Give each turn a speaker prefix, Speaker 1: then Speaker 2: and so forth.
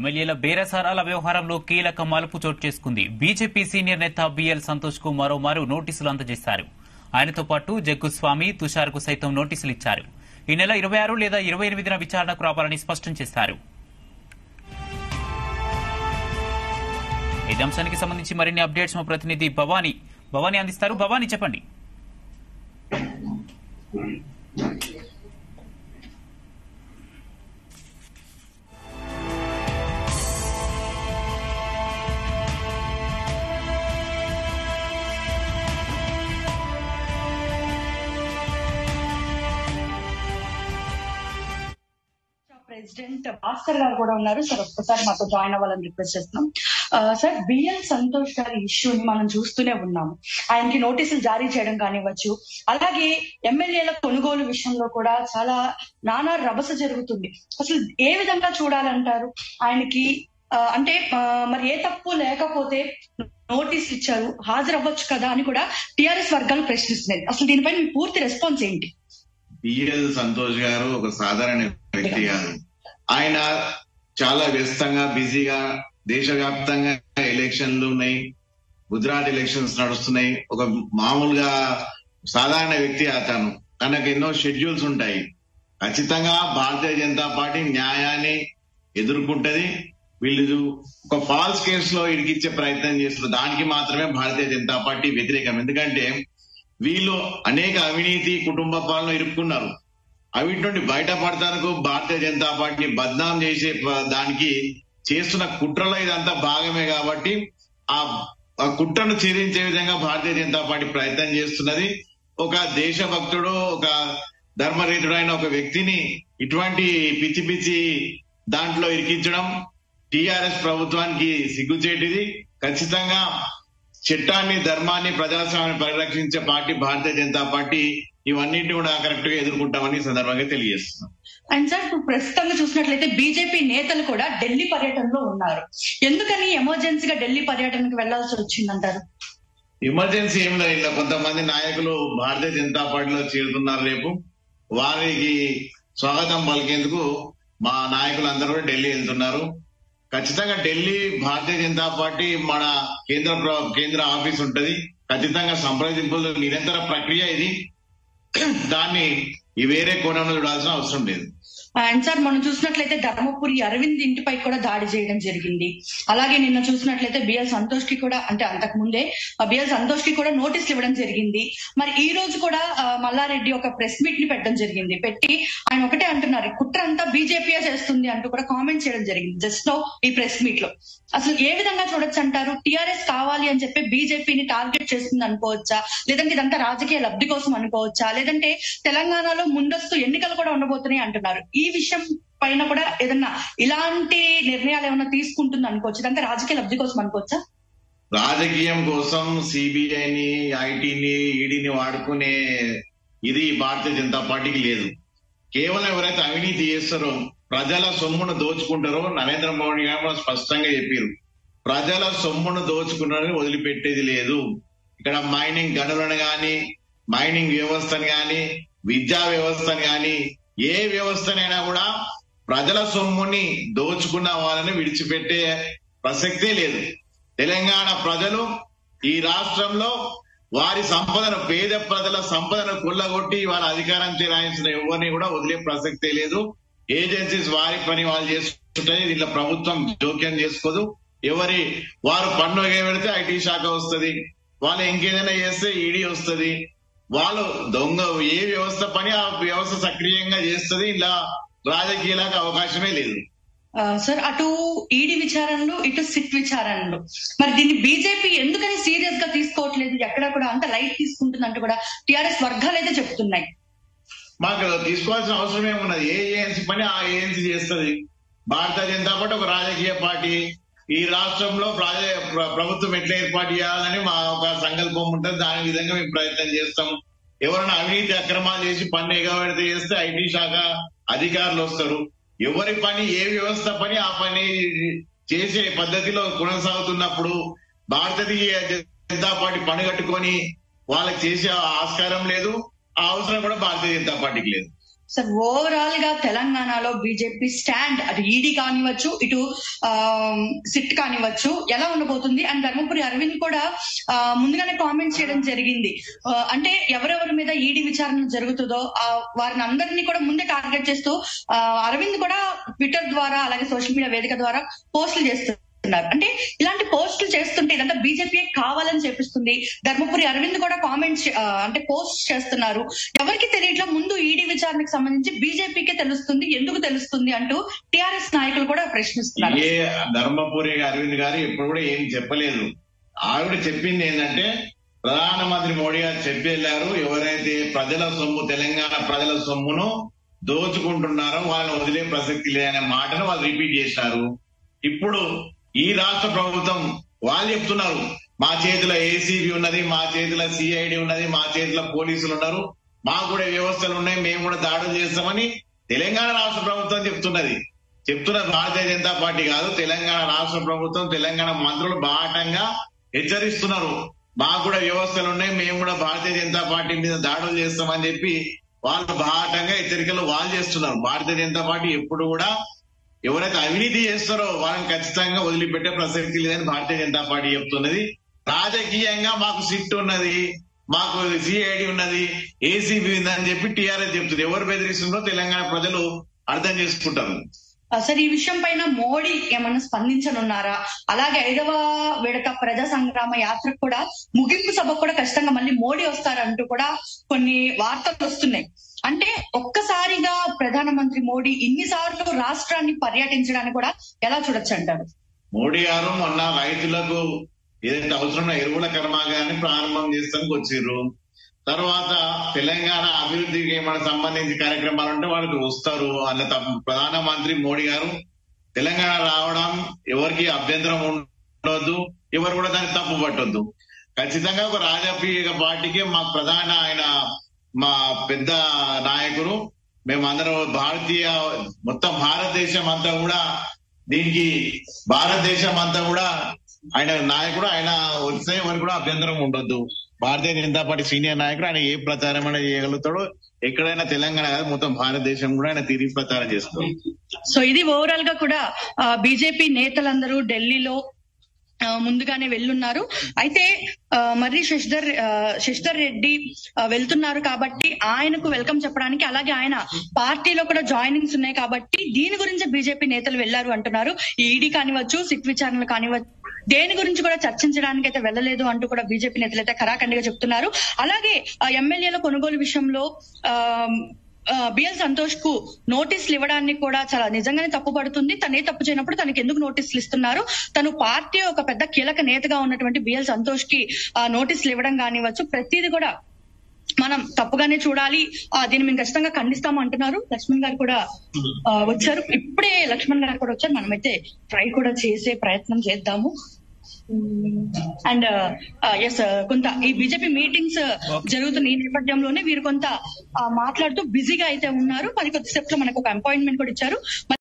Speaker 1: ఎమ్మెల్యేల బేరసారాల వ్యవహారంలో కీలక మలుపు చోటు చేసుకుంది బీజేపీ సీనియర్ నేత బిఎల్ సంతోష్ కు మరోమారు నోటీసులు అందజేశారు ఆయనతో పాటు జగ్గుస్వామి తుషార్ కు సైతం నోటీసులు ఇచ్చారు ఈ నెల ఇరవై ఆరు లేదా ఇరవై ఎనిమిదిన విచారణకు రావాలని స్పష్టం చేశారు ఇదే అంశానికి సంబంధించి మరిన్ని అప్డేట్స్ మా ప్రతినిధి భవానీ భవానీ అందిస్తారు భవానీ చెప్పండి
Speaker 2: ప్రెసిడెంట్ భాస్కర్ గారు కూడా ఉన్నారు సార్ ఒక్కసారి మాతో జాయిన్ అవ్వాలని రిక్వెస్ట్ చేస్తున్నాం ఆ, సార్ బిఎల్ సంతోష్ గారి ఇష్యూని మనం చూస్తూనే ఉన్నాము ఆయనకి నోటీసులు జారీ చేయడం కానివ్వచ్చు అలాగే ఎమ్మెల్యేల కొనుగోలు విషయంలో కూడా చాలా నానా రభస జరుగుతుంది అసలు ఏ విధంగా చూడాలంటారు ఆయనకి ఆ, అంటే ఆ, మరి ఏ తప్పు లేకపోతే నోటీసులు ఇచ్చారు హాజరవ్వచ్చు కదా అని కూడా టిఆర్ఎస్ వర్గాలు ప్రశ్నిస్తున్నాయి అసలు దీనిపై మీ పూర్తి రెస్పాన్స్ ఏంటి
Speaker 3: బిఎల్ సంతోష్ గారు ఒక సాధారణ వ్యక్తి కాదు ఆయన చాలా వ్యస్తంగా బిజీగా దేశవ్యాప్తంగా ఎలక్షన్లు ఉన్నాయి గుజరాత్ ఎలక్షన్స్ నడుస్తున్నాయి ఒక మామూలుగా సాధారణ వ్యక్తి అతను తనకు ఎన్నో షెడ్యూల్స్ ఉంటాయి ఖచ్చితంగా భారతీయ జనతా పార్టీ న్యాయాన్ని ఎదుర్కొంటది వీళ్ళు ఒక ఫాల్స్ కేసులో ఇరికిచ్చే ప్రయత్నం చేస్తున్నారు దానికి మాత్రమే భారతీయ జనతా పార్టీ వ్యతిరేకం ఎందుకంటే వీళ్ళు అనేక అవినీతి కుటుంబ పాలన ఇరుక్కున్నారు అవిటి నుండి బయటపడటానికి భారతీయ జనతా పార్టీ బద్నాం చేసే ప- దానికి చేస్తున్న కుట్రలో ఇదంతా భాగమే కాబట్టి ఆ ఆ కుట్రను ఛేదించే విధంగా భారతీయ జనతా పార్టీ ప్రయత్నం చేస్తున్నది ఒక దేశభక్తుడు ఒక ధర్మరీతుడైన ఒక వ్యక్తిని ఇటువంటి పిచ్చి పిచ్చి దాంట్లో ఇరికించడం టిఆర్ఎస్ ప్రభుత్వానికి సిగ్గుచేటిది ఖచ్చితంగా చట్టాన్ని ధర్మాన్ని ప్రజాస్వామ్యాన్ని పరిరక్షించే పార్టీ భారతీయ జనతా పార్టీ ఇవన్నింటినీ కూడా కరెక్ట్ గా ఎదుర్కొంటామని ఈ సందర్భంగా తెలియజేస్తున్నాం
Speaker 2: అండ్ సార్ ఇప్పుడు ప్రస్తుతంగా చూసినట్లయితే బీజేపీ నేతలు కూడా ఢిల్లీ పర్యటనలో ఉన్నారు ఎందుకని ఎమర్జెన్సీగా ఢిల్లీ పర్యటనకు వెళ్లాల్సి వచ్చిందంటారు
Speaker 3: ఎమర్జెన్సీ ఏం లేదు ఇలా కొంతమంది నాయకులు భారతీయ జనతా పార్టీలో చేరుతున్నారు రేపు వారికి స్వాగతం పలికేందుకు మా నాయకులు అందరూ కూడా ఢిల్లీ వెళ్తున్నారు ఖచ్చితంగా ఢిల్లీ భారతీయ జనతా పార్టీ మన కేంద్ర ప్ర- కేంద్ర ఆఫీస్ ఉంటది ఖచ్చితంగా సంప్రదింపులు నిరంతర ప్రక్రియ ఇది దాన్ని ఈ వేరే కోణంలో చూడాల్సిన అవసరం లేదు
Speaker 2: అండ్ సార్ మనం చూసినట్లయితే ధర్మపురి అరవింద్ ఇంటిపై కూడా దాడి చేయడం జరిగింది అలాగే నిన్న చూసినట్లయితే బిఎల్ సంతోష్ కి కూడా అంటే అంతకు ముందే బిఎల్ సంతోష్ కి కూడా నోటీసులు ఇవ్వడం జరిగింది మరి ఈ రోజు కూడా ఆ, మల్లారెడ్డి ఒక ప్రెస్ మీట్ ని పెట్టడం జరిగింది పెట్టి ఆయన ఒకటే అంటున్నారు "ఈ కుట్ర అంతా బీజేపీ చేస్తుంది అంటూ కూడా కామెంట్ చేయడం జరిగింది జస్ట్ నో ఈ ప్రెస్ మీట్ లో అసలు ఏ విధంగా చూడొచ్చు అంటారు టిఆర్ఎస్ కావాలి అని చెప్పి బీజేపీని టార్గెట్ చేస్తుంది అనుకోవచ్చా లేదంటే ఇదంతా రాజకీయ లబ్ధి కోసం అనుకోవచ్చా లేదంటే తెలంగాణలో ముందస్తు ఎన్నికలు కూడా ఉండబోతున్నాయి అంటున్నారు ఈ విషయం పైన కూడా ఏదన్నా ఇలాంటి నిర్ణయాలు ఏమైనా తీసుకుంటుంది అనుకోవచ్చు ఇదంతా రాజకీయ లబ్ధి కోసం అనుకోవచ్చా
Speaker 3: రాజకీయం కోసం సిబిఐని ఐటీని ఈడీని వాడుకునే ఇది భారతీయ జనతా పార్టీకి లేదు కేవలం ఎవరైతే అవినీతి చేస్తారో ప్రజల సొమ్మును దోచుకుంటారో నరేంద్ర మోడీ గారు కూడా స్పష్టంగా చెప్పారు ప్రజల సొమ్మును దోచుకున్నారని వదిలిపెట్టేది లేదు ఇక్కడ మైనింగ్ గనులను గాని మైనింగ్ వ్యవస్థను గాని విద్యా వ్యవస్థను గాని ఏ వ్యవస్థనైనా కూడా ప్రజల సొమ్ముని దోచుకున్న వాళ్ళని విడిచిపెట్టే ప్రసక్తే లేదు తెలంగాణ ప్రజలు ఈ రాష్ట్రంలో వారి సంపదను పేద ప్రజల సంపదను కొల్లగొట్టి వాళ్ళ అధికారం చెలాయించిన ఎవరిని కూడా వదిలే ప్రసక్తే లేదు ఏజెన్సీస్ వారి పని వాళ్ళు చేసుకుంటాయి దీంట్లో ప్రభుత్వం జోక్యం చేసుకోదు ఎవరి వారు పన్ను ఎగబెడితే ఐటీ శాఖ వస్తది వాళ్ళు ఇంకేదైనా చేస్తే ఈడీ వస్తది వాళ్ళు దొంగ ఏ వ్యవస్థ పని ఆ వ్యవస్థ సక్రియంగా చేస్తది ఇలా రాజకీయాలకు అవకాశమే లేదు
Speaker 2: ఆ, సార్ అటు ఈడీ విచారణలు ఇటు సిట్ విచారణలు మరి దీన్ని బీజేపీ ఎందుకని సీరియస్ గా తీసుకోవట్లేదు ఎక్కడ కూడా అంత లైట్ తీసుకుంటుందంటూ కూడా టిఆర్ఎస్ వర్గాలు అయితే చెప్తున్నాయి
Speaker 3: మాకు తీసుకోవాల్సిన అవసరం ఏమున్నది ఏ ఏఎన్సీ పని ఆ ఏఎన్సీ చేస్తది భారతీయ జనతా పార్టీ ఒక రాజకీయ పార్టీ ఈ రాష్ట్రంలో ప్రాజ- ప్ర- ప్రభుత్వం ఎట్లా ఏర్పాటు చేయాలని మా ఒక సంకల్పం ఉంటుంది దాని విధంగా మేము ప్రయత్నం చేస్తాం ఎవరైనా అవినీతి అక్రమాలు చేసి పన్ను ఎగబెడితే చేస్తే ఐటీ శాఖ అధికారులు వస్తారు ఎవరి పని ఏ వ్యవస్థ పని ఆ పని చేసే పద్ధతిలో కొనసాగుతున్నప్పుడు భారతీయ జనతా పార్టీ పనిగట్టుకొని వాళ్ళకి చేసే ఆస్కారం లేదు ఆ అవసరం కూడా భారతీయ జనతా పార్టీకి లేదు
Speaker 2: సార్ ఓవరాల్ గా తెలంగాణలో బీజేపీ స్టాండ్ అటు ఈడీ కానివచ్చు ఇటు ఆ, సిట్ కానివచ్చు ఎలా ఉండబోతుంది అండ్ ధర్మపురి అరవింద్ కూడా ఆ, ముందుగానే కామెంట్ చేయడం జరిగింది ఆ, అంటే ఎవరెవరి మీద ఈడీ విచారణ జరుగుతుందో ఆ, వారిని అందరినీ కూడా ముందే టార్గెట్ చేస్తూ ఆ, అరవింద్ కూడా ట్విట్టర్ ద్వారా అలాగే సోషల్ మీడియా వేదిక ద్వారా పోస్టులు చేస్తున్నారు అంటే ఇలాంటి పోస్టులు చేస్తుంటే ఇదంతా బీజేపీ కావాలని చేపిస్తుంది ధర్మపురి అరవింద్ కూడా కామెంట్స్ అంటే పోస్ట్ చేస్తున్నారు ఎవరికి తెలియట్లా ముందు ఈడీ విచారణకు సంబంధించి బీజేపీకే తెలుస్తుంది ఎందుకు తెలుస్తుంది అంటూ టిఆర్ఎస్ నాయకులు కూడా ప్రశ్నిస్తున్నారు
Speaker 3: ఏ ధర్మపురి అరవింద్ గారు ఎప్పుడు కూడా ఏం చెప్పలేదు ఆవిడ చెప్పింది ఏంటంటే ప్రధానమంత్రి మోడీ గారు చెప్పి వెళ్ళారు ఎవరైతే ప్రజల సొమ్ము తెలంగాణ ప్రజల సొమ్మును దోచుకుంటున్నారో వాళ్ళని వదిలే ప్రసక్తి లేదనే మాటను వాళ్ళు రిపీట్ చేశారు ఇప్పుడు ఈ రాష్ట్ర ప్రభుత్వం వాళ్ళు చెప్తున్నారు మా చేతిలో ఏసీబీ ఉన్నది మా చేతిలో సిఐడి ఉన్నది మా చేతిలో పోలీసులు ఉన్నారు మాకు కూడా వ్యవస్థలు ఉన్నాయి మేము కూడా దాడులు చేస్తామని తెలంగాణ రాష్ట్ర ప్రభుత్వం చెప్తున్నది చెప్తున్న భారతీయ జనతా పార్టీ కాదు తెలంగాణ రాష్ట్ర ప్రభుత్వం తెలంగాణ మంత్రులు బాటంగా హెచ్చరిస్తున్నారు మాకు కూడా వ్యవస్థలు ఉన్నాయి మేము కూడా భారతీయ జనతా పార్టీ మీద దాడులు చేస్తామని చెప్పి వాళ్ళు బాటంగా హెచ్చరికలు వాళ్ళు చేస్తున్నారు భారతీయ జనతా పార్టీ ఎప్పుడు కూడా ఎవరైతే అవినీతి చేస్తారో వాళ్ళని ఖచ్చితంగా వదిలిపెట్టే ప్రసక్తి లేదని భారతీయ జనతా పార్టీ చెప్తున్నది రాజకీయంగా మాకు సిట్ ఉన్నది మాకు సిఐడి ఉన్నది ఏసీబీ ఉందని చెప్పి టీఆర్ఎస్ చెప్తుంది ఎవరు బెదిరిస్తుందో తెలంగాణ ప్రజలు అర్థం చేసుకుంటారు
Speaker 2: అసలు ఈ విషయం పైన మోడీ ఏమన్నా స్పందించనున్నారా అలాగే ఐదవ విడత ప్రజా సంగ్రామ యాత్రకు కూడా ముగింపు సభకు కూడా ఖచ్చితంగా మళ్ళీ మోడీ వస్తారంటూ కూడా కొన్ని వార్తలు వస్తున్నాయి అంటే ఒక్కసారిగా ప్రధానమంత్రి మోడీ ఇన్నిసార్లు రాష్ట్రాన్ని పర్యటించడానికి కూడా ఎలా చూడొచ్చు అంటారు
Speaker 3: మోడీ గారు మొన్న రైతులకు ఏదైతే అవసరమైన ఎరువుల కర్మాగారాన్ని ప్రారంభం చేస్తానికి వచ్చిర్రు తర్వాత తెలంగాణ అభివృద్ధికి ఏమైనా సంబంధించి కార్యక్రమాలు ఉంటే వాళ్ళకి వస్తారు అన్న తప్ప- ప్రధానమంత్రి మోడీ గారు తెలంగాణ రావడం ఎవరికి అభ్యంతరం ఉండొద్దు ఎవరు కూడా దాన్ని తప్పు పట్టొద్దు ఖచ్చితంగా ఒక రాజకీయ పార్టీకి మా ప్రధాన ఆయన మా పెద్ద నాయకుడు మేమందరం భారతీయ మొత్తం భారతదేశం అంతా కూడా దీనికి భారతదేశం అంతా కూడా ఆయన నాయకుడు ఆయన వస్తే ఎవరికి కూడా అభ్యంతరం ఉండొద్దు భారతీయ జనతా పార్టీ సీనియర్ నాయకుడు ఆయన ఏ ప్రచారం అయినా చేయగలుగుతాడో ఎక్కడైనా తెలంగాణ కాదు మొత్తం భారతదేశం కూడా ఆయన తిరిగి ప్రచారం చేస్తాడు
Speaker 2: సో ఇది ఓవరాల్ గా కూడా బీజేపీ నేతలందరూ ఢిల్లీలో ఆ, ముందుగానే వెళ్ళున్నారు అయితే ఆ, మర్రి శశిధర్ ఆ, శశిధర్ రెడ్డి ఆ, వెళ్తున్నారు కాబట్టి ఆయనకు వెల్కమ్ చెప్పడానికి అలాగే ఆయన పార్టీలో కూడా జాయినింగ్స్ ఉన్నాయి కాబట్టి దీని గురించి బీజేపీ నేతలు వెళ్లారు అంటున్నారు ఈడీ కానివచ్చు సిట్ విచారణలు కానివచ్చు దేని గురించి కూడా చర్చించడానికి అయితే వెళ్ళలేదు అంటూ కూడా బీజేపీ నేతలు అయితే ఖరాఖండిగా చెప్తున్నారు అలాగే ఆ, ఎమ్మెల్యేల కొనుగోలు విషయంలో ఆ బిఎల్ సంతోష్ కు నోటీసులు ఇవ్వడాన్ని కూడా చాలా నిజంగానే తప్పు పడుతుంది తనే తప్పు చేయనప్పుడు తనకి ఎందుకు నోటీసులు ఇస్తున్నారు తను పార్టీ ఒక పెద్ద కీలక నేతగా ఉన్నటువంటి బిఎల్ సంతోష్ కి ఆ నోటీసులు ఇవ్వడం కానివ్వచ్చు ప్రతిదీ కూడా మనం తప్పుగానే చూడాలి ఆ, దీన్ని మేము ఖచ్చితంగా ఖండిస్తాము అంటున్నారు లక్ష్మణ్ గారు కూడా ఆ, వచ్చారు ఇప్పుడే లక్ష్మణ్ గారు కూడా వచ్చారు మనమైతే ట్రై కూడా చేసే ప్రయత్నం చేద్దాము అండ్ ఎస్ కొంత ఈ బీజేపీ మీటింగ్స్ జరుగుతున్న ఈ నేపథ్యంలోనే వీరు కొంత ఆ, మాట్లాడుతూ బిజీగా అయితే ఉన్నారు మరి కొద్దిసేపులో మనకు ఒక అపాయింట్మెంట్ కూడా ఇచ్చారు